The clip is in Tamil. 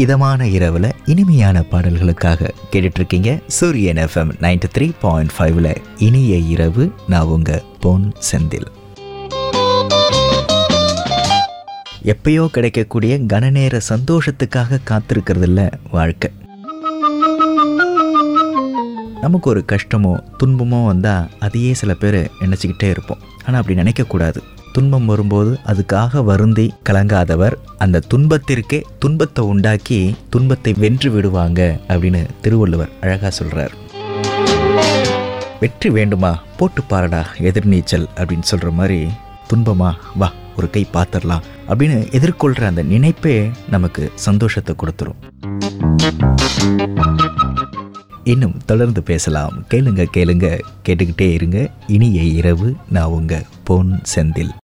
இதமான இரவில் இனிமையான பாடல்களுக்காக கேட்டுட்டு இருக்கீங்க சூரியன் எஃப்எம் நைன்டி த்ரீ பாயிண்ட் ஃபைவ்ல இனிய இரவு நான் உங்க பொன் செந்தில் எப்பயோ கிடைக்கக்கூடிய கனநேர சந்தோஷத்துக்காக காத்திருக்கிறது இல்ல வாழ்க்கை நமக்கு ஒரு கஷ்டமோ துன்பமோ வந்தால் அதையே சில பேர் நினச்சிக்கிட்டே இருப்போம் ஆனால் அப்படி நினைக்கக்கூடாது துன்பம் வரும்போது அதுக்காக வருந்தி கலங்காதவர் அந்த துன்பத்திற்கே துன்பத்தை உண்டாக்கி துன்பத்தை வென்று விடுவாங்க அப்படின்னு திருவள்ளுவர் அழகாக சொல்கிறார் வெற்றி வேண்டுமா போட்டு பாருடா எதிர்நீச்சல் அப்படின்னு சொல்கிற மாதிரி துன்பமா வா ஒரு கை பார்த்துடலாம் அப்படின்னு எதிர்கொள்கிற அந்த நினைப்பே நமக்கு சந்தோஷத்தை கொடுத்துரும் இன்னும் தொடர்ந்து பேசலாம் கேளுங்க கேளுங்க கேட்டுக்கிட்டே இருங்க இனிய இரவு நான் உங்க பொன் செந்தில்